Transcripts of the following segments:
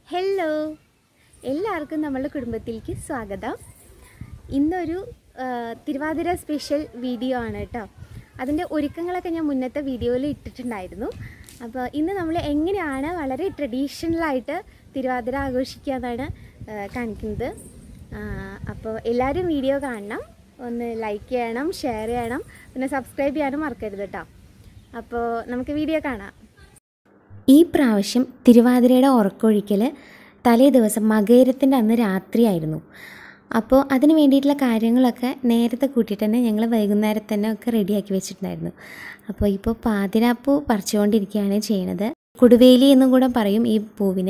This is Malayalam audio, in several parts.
ഹലോ എല്ലാവർക്കും നമ്മളുടെ കുടുംബത്തിലേക്ക് സ്വാഗതം ഇന്നൊരു ആ, തിരുവാതിര സ്പെഷ്യൽ വീഡിയോ ആണ് കേട്ടോ അതിൻ്റെ ഒരുക്കങ്ങളൊക്കെ ഞാൻ മുന്നത്തെ വീഡിയോയിൽ ഇട്ടിട്ടുണ്ടായിരുന്നു അപ്പോൾ ഇന്ന് നമ്മൾ എങ്ങനെയാണ് വളരെ ട്രഡീഷണലായിട്ട് തിരുവാതിര ആഘോഷിക്കുക എന്നാണ് ആ, കാണിക്കുന്നത് ആ, അപ്പോൾ എല്ലാവരും വീഡിയോ കാണണം ഒന്ന് ലൈക്ക് ചെയ്യണം ഷെയർ ചെയ്യണം പിന്നെ സബ്സ്ക്രൈബ് ചെയ്യാനും മറക്കരുത് കേട്ടോ അപ്പോൾ നമുക്ക് വീഡിയോ കാണാം ഈ പ്രാവശ്യം തിരുവാതിരയുടെ ഉറക്കൊഴിക്കൽ തലേ ദിവസം മകേരത്തിൻ്റെ അന്ന് രാത്രിയായിരുന്നു അപ്പോൾ അതിന് വേണ്ടിയിട്ടുള്ള കാര്യങ്ങളൊക്കെ നേരത്തെ കൂട്ടിയിട്ട് തന്നെ ഞങ്ങൾ വൈകുന്നേരം തന്നെ ഒക്കെ റെഡിയാക്കി വെച്ചിട്ടുണ്ടായിരുന്നു അപ്പോൾ ഇപ്പോൾ പാതിരാപ്പൂ പറിച്ചുകൊണ്ടിരിക്കുകയാണ് ചെയ്യണത് കുടുവേലി എന്നും കൂടെ പറയും ഈ പൂവിന്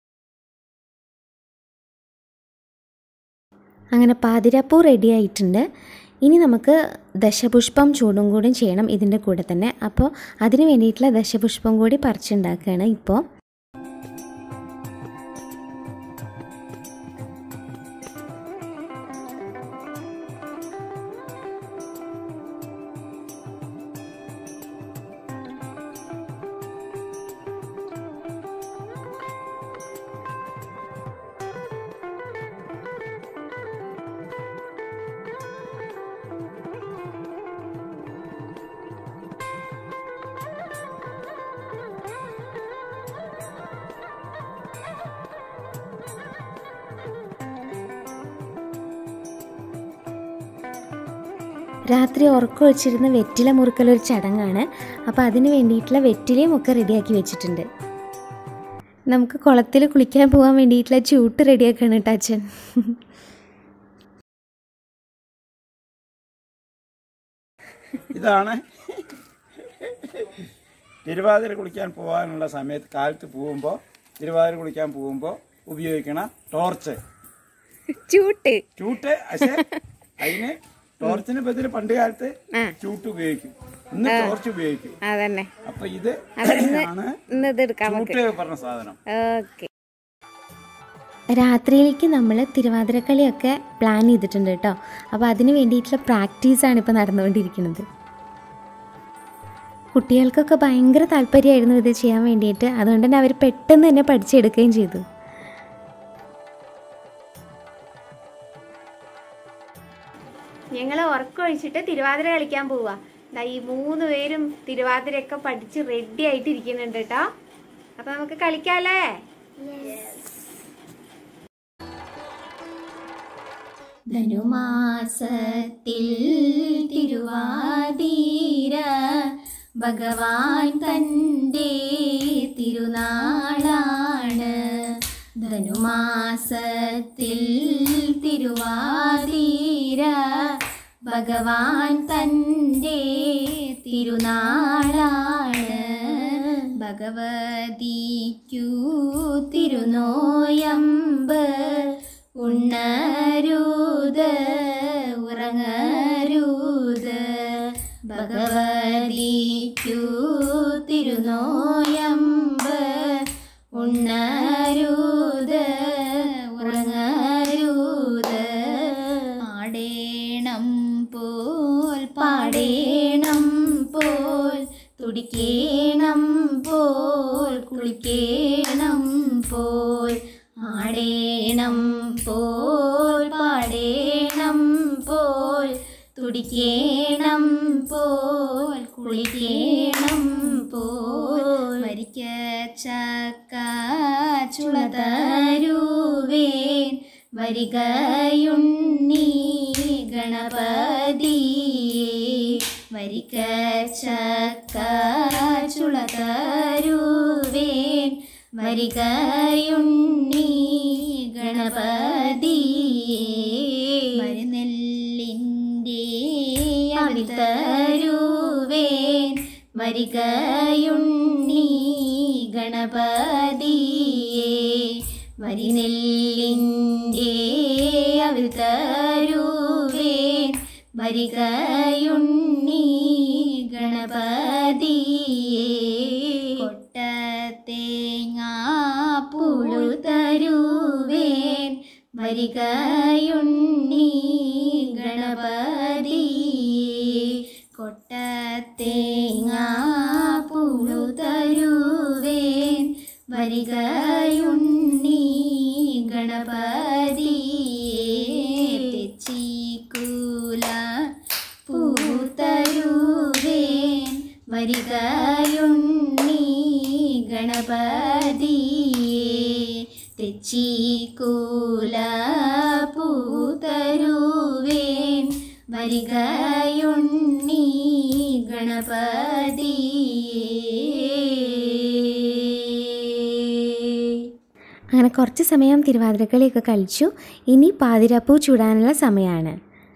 അങ്ങനെ പാതിരാപ്പൂ റെഡി ആയിട്ടുണ്ട് ഇനി നമുക്ക് ദശപുഷ്പം ചൂടും കൂടി ചെയ്യണം ഇതിൻ്റെ കൂടെ തന്നെ അപ്പോൾ അതിന് വേണ്ടിയിട്ടുള്ള ദശപുഷ്പം കൂടി പറിച്ചുണ്ടാക്കുകയാണ് ഇപ്പോൾ രാത്രി ഉറക്കമൊഴിച്ചിരുന്ന് വെറ്റില മുറുക്കലൊരു ചടങ്ങാണ് അപ്പോൾ അതിന് വേണ്ടിയിട്ടുള്ള വെറ്റിലയും ഒക്കെ റെഡിയാക്കി വെച്ചിട്ടുണ്ട് നമുക്ക് കുളത്തിൽ കുളിക്കാൻ പോകാൻ വേണ്ടിയിട്ടുള്ള ചൂട്ട് റെഡിയാക്കാണ് കേട്ടോ അച്ഛൻ ഇതാണ് തിരുവാതിര കുളിക്കാൻ പോകാനുള്ള സമയത്ത് കാലത്ത് പോകുമ്പോൾ തിരുവാതിര കുളിക്കാൻ പോകുമ്പോൾ ഉപയോഗിക്കണ ടോർച്ച് ചൂട്ട് ചൂട്ട് പക്ഷേ അതിന് ടോർച്ചിന് ബദല് പണ്ട് കാലത്ത് ആ. ചൂട്ട് ഉപയോഗിക്കും ഇന്ന് ടോർച്ച് ഉപയോഗിക്കും അതന്നെ അപ്പൊ ഇത് ആണ് ഇന്ന് ഇത് എടുക്കാം ചൂട്ട് പറഞ്ഞ സാധനം ഓക്കെ രാത്രിയിലേക്ക് നമ്മൾ തിരുവാതിരക്കളിയൊക്കെ പ്ലാൻ ചെയ്തിട്ടുണ്ട് കേട്ടോ അപ്പോൾ അതിന് വേണ്ടിയിട്ടുള്ള പ്രാക്ടീസാണ് ഇപ്പോൾ നടന്നുകൊണ്ടിരിക്കുന്നത് കുട്ടികൾക്കൊക്കെ ഭയങ്കര താല്പര്യമായിരുന്നു ഇത് ചെയ്യാൻ വേണ്ടിയിട്ട് അതുകൊണ്ട് തന്നെ അവർ പെട്ടെന്ന് തന്നെ പഠിച്ചെടുക്കുകയും ചെയ്തു ഞങ്ങൾ ഉറക്കമൊഴിച്ചിട്ട് തിരുവാതിര കളിക്കാൻ പോവാ ദാ ഈ മൂന്ന് പേരും തിരുവാതിരയൊക്കെ പഠിച്ച് റെഡി ആയിട്ട് ഇരിക്കുന്നുണ്ട് കേട്ടോ അപ്പൊ നമുക്ക് കളിക്കാല്ലേ ധനുമാസത്തിൽ തിരുവാതിര ഭഗവാൻ തൻ്റെ തിരുനാളാണ് ധനുമാസത്തിൽ തിരുവാതിര ഭഗവാൻ തൻ്റെ തിരുനാളാണ് ഭഗവതിക്കു തിരുനോയമ്പ് ഉണ്ണരുത് ഉറങ്ങരുത് ഭഗവതിക്കു തിരുനോയമ്പ് ഉണ്ണരുത് ഉറങ്ങരുത് ആടേണം പോൽ പാടേണം പോൽ തുടിക്കേണം പോൽ കുളിക്കേണം പോൽ ആടേണം പോൽ പാടേണം പോൽ തുടിക്കേണം പോൽ കുളിക്കേണം പോൽ മരിക്ക ചക്ക ചുളതരുവേൻ വരികയുണ്ണി ഗണപതിയേ വരിക്ക ചക്ക ചുളതരുവേൻ വരികയുണ്ണി ഗണപതിയേ മരുന്നെല്ലിൻ്റെ അവിൽ തരുവേൻ വരികയുണ്ണി ഗണപതിയേ വരിനെല്ലിൻ്റെ അവിൽ തരുവേൻ വരികയുണ്ണി ഗണപതിയേ കൊട്ടത്തേങ്ങാ പുഴു തരുവേൻ വരികയുണ്ണി ഗണപതിയേ കൊട്ടത്തേങ്ങാ പുഴു തരുവേൻ വരികയുണ്ണി ഗണപതിയെ തെച്ചിക്കൂല പൂതരുവേൻ വരികയുണ്ണി ഗണപതിയെ അങ്ങനെ കുറച്ച് സമയം തിരുവാതിരക്കളിയൊക്കെ കളിച്ചു ഇനി പാതിരപ്പൂ ചൂടാനുള്ള സമയമാണ്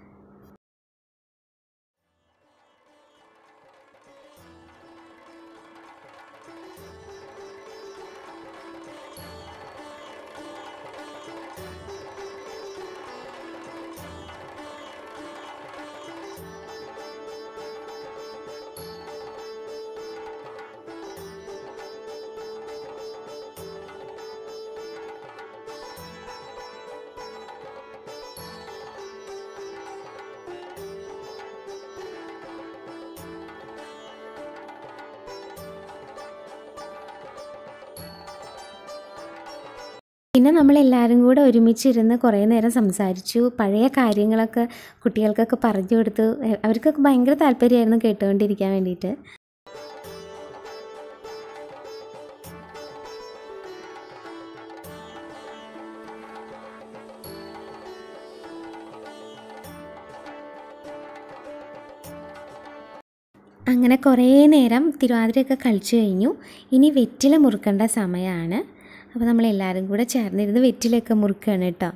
പിന്നെ നമ്മളെല്ലാവരും കൂടെ ഒരുമിച്ചിരുന്ന് കുറേ നേരം സംസാരിച്ചു പഴയ കാര്യങ്ങളൊക്കെ കുട്ടികൾക്കൊക്കെ പറഞ്ഞു കൊടുത്തു എ- അവർക്കൊക്കെ ഭയങ്കര താല്പര്യമായിരുന്നു കേട്ടുകൊണ്ടിരിക്കാൻ വേണ്ടിയിട്ട് അങ്ങനെ കുറേ നേരം തിരുവാതിരയൊക്കെ കളിച്ചു കഴിഞ്ഞു ഇനി വെറ്റില മുറുക്കേണ്ട സമയമാണ് അപ്പോൾ നമ്മളെല്ലാവരും കൂടെ ചേർന്നിരുന്ന് വെറ്റിലയൊക്കെ മുറുക്കുകയാണ് കേട്ടോ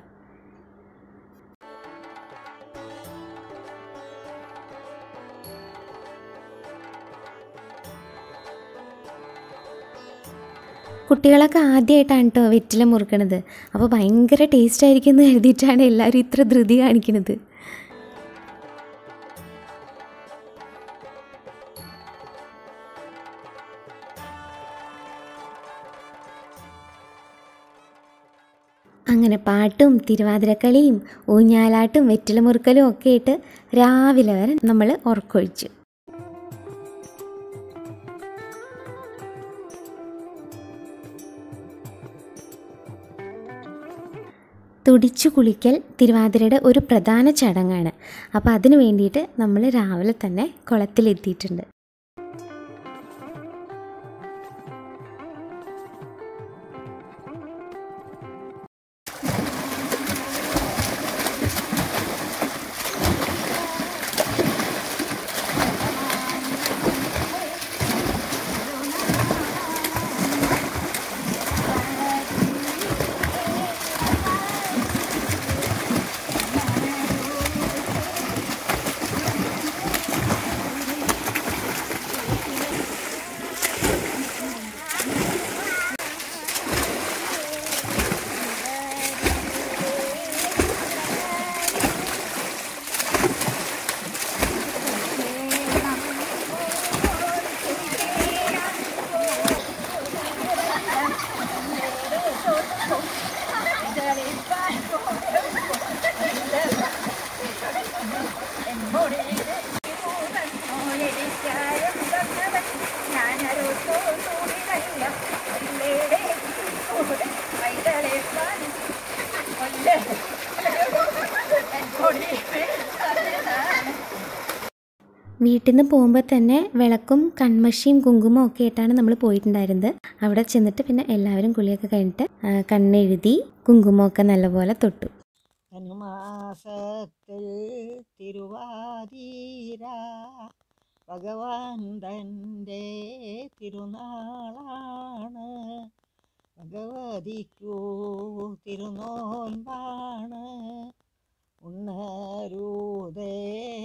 കുട്ടികളൊക്കെ ആദ്യമായിട്ടാണ് കേട്ടോ വെറ്റില മുറുക്കണത് അപ്പോൾ ഭയങ്കര ടേസ്റ്റ് ആയിരിക്കും എന്ന് കരുതിയിട്ടാണ് എല്ലാവരും ഇത്ര ധൃതി കാണിക്കുന്നത് അങ്ങനെ പാട്ടും തിരുവാതിരക്കളിയും ഊഞ്ഞാലാട്ടും വെറ്റില മുറുക്കലും ഒക്കെ ആയിട്ട് രാവിലെ വരെ നമ്മൾ ഉറക്കൊഴിച്ചു തുടിച്ചു കുളിക്കൽ തിരുവാതിരയുടെ ഒരു പ്രധാന ചടങ്ങാണ് അപ്പോൾ അതിന് വേണ്ടിയിട്ട് നമ്മൾ രാവിലെ തന്നെ കുളത്തിലെത്തിയിട്ടുണ്ട് വീട്ടിൽ നിന്ന് പോകുമ്പോൾ തന്നെ വിളക്കും കൺമഷിയും കുങ്കുമവും ഒക്കെ ആയിട്ടാണ് നമ്മൾ പോയിട്ടുണ്ടായിരുന്നത് അവിടെ ചെന്നിട്ട് പിന്നെ എല്ലാവരും കുളിയൊക്കെ കഴിഞ്ഞിട്ട് ആ, കണ്ണെഴുതി കുങ്കുമമൊക്കെ നല്ലപോലെ തൊട്ടു ധനുമാസത്തിൽ തിരുവാതിര ഭഗവാൻ തൻ്റെ തിരുനാളാണ് ഭഗവതിക്കൂ തിരുനോൻപാണ് ഉണ്ണരൂതേ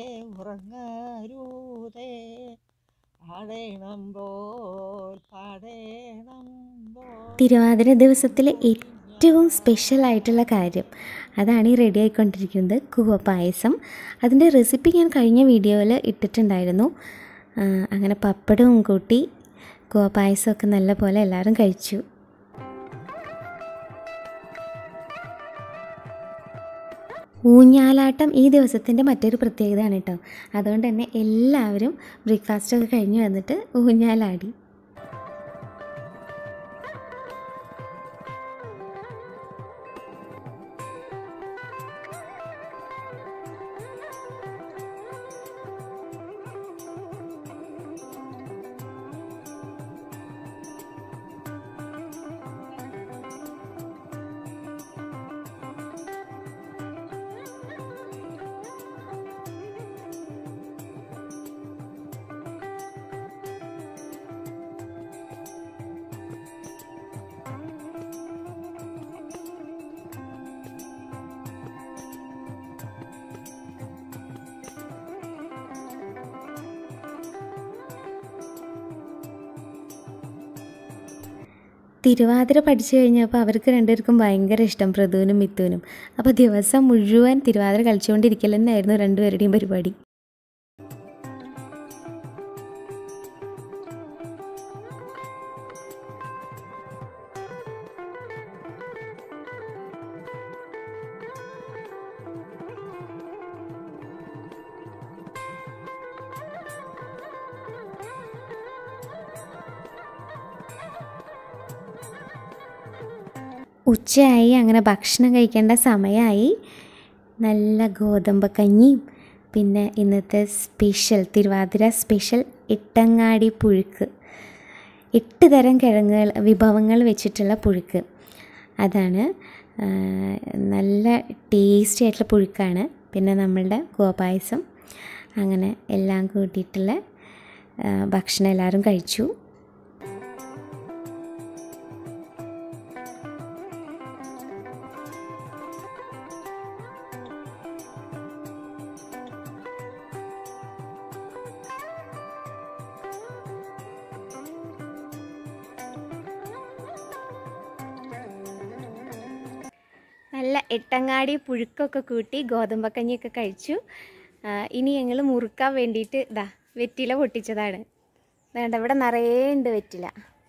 ഉറങ്ങരൂതേ പാടേണം പോൽ പാടേണം പോൽ തിരുവാതിര ദിവസത്തിലെ ഏറ്റവും സ്പെഷ്യൽ ആയിട്ടുള്ള കാര്യം അതാണ് ഈ റെഡി ആയിക്കൊണ്ടിരിക്കുന്നത് കൂവ പായസം അതിൻ്റെ റെസിപ്പി ഞാൻ കഴിഞ്ഞ വീഡിയോയിൽ ഇട്ടിട്ടുണ്ടായിരുന്നു ആ, അങ്ങനെ പപ്പടവും കൂട്ടി കൂവ പായസമൊക്കെ നല്ല പോലെ എല്ലാവരും കഴിച്ചു ഊഞ്ഞാലാട്ടം ഈ ദിവസത്തിൻ്റെ മറ്റൊരു പ്രത്യേകതയാണ് കേട്ടോ അതുകൊണ്ട് തന്നെ എല്ലാവരും ബ്രേക്ക്ഫാസ്റ്റൊക്കെ കഴിഞ്ഞ് വന്നിട്ട് ഊഞ്ഞാലാടി തിരുവാതിര പഠിച്ചു കഴിഞ്ഞപ്പോൾ അവർക്ക് രണ്ടുപേർക്കും ഭയങ്കര ഇഷ്ടം പ്രതുവിനും മിത്തുവിനും അപ്പോൾ ദിവസം മുഴുവൻ തിരുവാതിര കളിച്ചുകൊണ്ടിരിക്കൽ തന്നെയായിരുന്നു രണ്ടുപേരുടെയും പരിപാടി ഉച്ചയായി അങ്ങനെ ഭക്ഷണം കഴിക്കേണ്ട സമയമായി നല്ല ഗോതമ്പ് കഞ്ഞിയും പിന്നെ ഇന്നത്തെ സ്പെഷ്യൽ തിരുവാതിര സ്പെഷ്യൽ ഇട്ടങ്ങാടി പുഴുക്ക് എട്ട് തരം കിഴങ്ങുകൾ വിഭവങ്ങൾ വെച്ചിട്ടുള്ള പുഴുക്ക് അതാണ് ആ, നല്ല ടേസ്റ്റി ആയിട്ടുള്ള പുഴുക്കാണ് പിന്നെ നമ്മളുടെ ഗോപായസം അങ്ങനെ എല്ലാം കൂട്ടിയിട്ടുള്ള ആ, ഭക്ഷണം എല്ലാവരും കഴിച്ചു നല്ല എട്ടങ്ങാടി പുഴുക്കൊക്കെ കൂട്ടി ഗോതമ്പക്കഞ്ഞിയൊക്കെ കഴിച്ചു ആ, ഇനി ഞങ്ങൾ മുറുക്കാൻ വേണ്ടിയിട്ട് ഇതാ വെറ്റില പൊട്ടിച്ചതാണ് വേണ്ട ഇവിടെ നിറയെ ഉണ്ട് വെറ്റില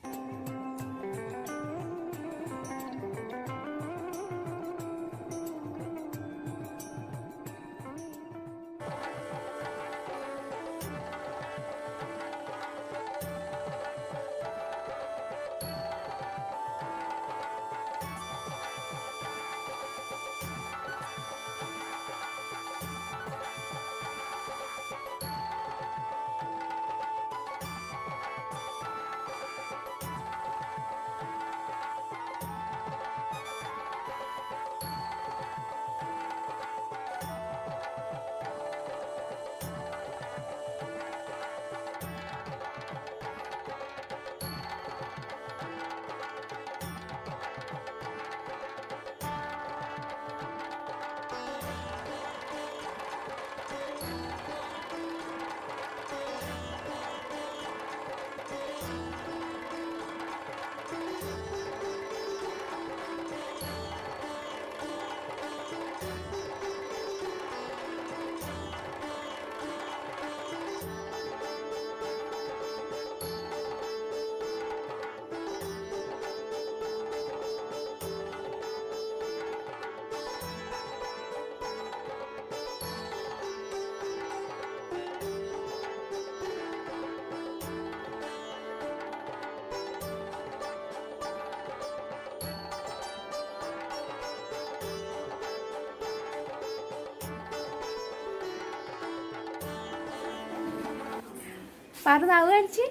പറഞ്ഞാവ് കാണിച്ച്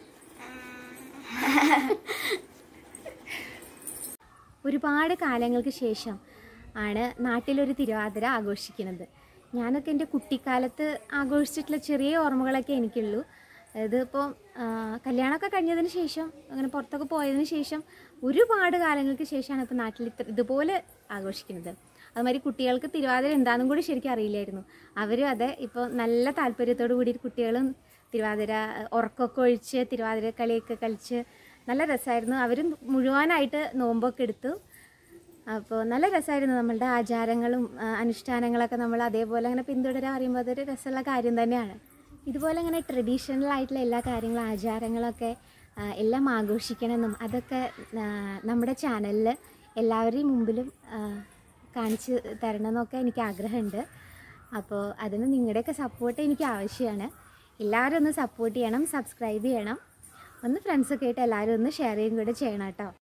ഒരുപാട് കാലങ്ങൾക്ക് ശേഷം ആണ് നാട്ടിലൊരു തിരുവാതിര ആഘോഷിക്കുന്നത് ഞാനൊക്കെ എൻ്റെ കുട്ടിക്കാലത്ത് ആഘോഷിച്ചിട്ടുള്ള ചെറിയ ഓർമ്മകളൊക്കെ എനിക്കുള്ളൂ ഇതിപ്പോൾ കല്യാണമൊക്കെ കഴിഞ്ഞതിന് ശേഷം അങ്ങനെ പുറത്തൊക്കെ പോയതിന് ശേഷം ഒരുപാട് കാലങ്ങൾക്ക് ശേഷമാണ് ഇപ്പോൾ നാട്ടിൽ ഇത്ര ഇതുപോലെ ആഘോഷിക്കുന്നത് അതുമാതിരി കുട്ടികൾക്ക് തിരുവാതിര എന്താണെന്നും കൂടി ശരിക്കും അറിയില്ലായിരുന്നു അവരും അതെ ഇപ്പോൾ നല്ല താല്പര്യത്തോടു കൂടി കുട്ടികളും തിരുവാതിര ഉറക്കമൊക്കെ ഒഴിച്ച് തിരുവാതിര കളിയൊക്കെ കളിച്ച് നല്ല രസമായിരുന്നു അവരും മുഴുവനായിട്ട് നോമ്പൊക്കെ എടുത്തു അപ്പോൾ നല്ല രസമായിരുന്നു നമ്മളുടെ ആചാരങ്ങളും ആ, അനുഷ്ഠാനങ്ങളൊക്കെ നമ്മൾ അതേപോലെ അങ്ങനെ പിന്തുടരാൻ പറയുമ്പോൾ അതൊരു രസമുള്ള കാര്യം തന്നെയാണ് ഇതുപോലെ അങ്ങനെ ട്രഡീഷണൽ ആയിട്ടുള്ള എല്ലാ കാര്യങ്ങളും ആചാരങ്ങളൊക്കെ ആ, എല്ലാം ആഘോഷിക്കണമെന്നും അതൊക്കെ ആ, നമ്മുടെ ചാനലിൽ എല്ലാവരുടെയും മുമ്പിലും ആ, കാണിച്ച് തരണമെന്നൊക്കെ എനിക്ക് ആഗ്രഹമുണ്ട് അപ്പോൾ അതിന് നിങ്ങളുടെയൊക്കെ സപ്പോർട്ട് എനിക്ക് ആവശ്യമാണ് എല്ലാവരും ഒന്ന് സപ്പോർട്ട് ചെയ്യണം സബ്സ്ക്രൈബ് ചെയ്യണം ഒന്ന് ഫ്രണ്ട്സൊക്കെ ആയിട്ട് എല്ലാവരും ഒന്ന് ഷെയർ ചെയ്യുകയും കൂടെ ചെയ്യണം കേട്ടോ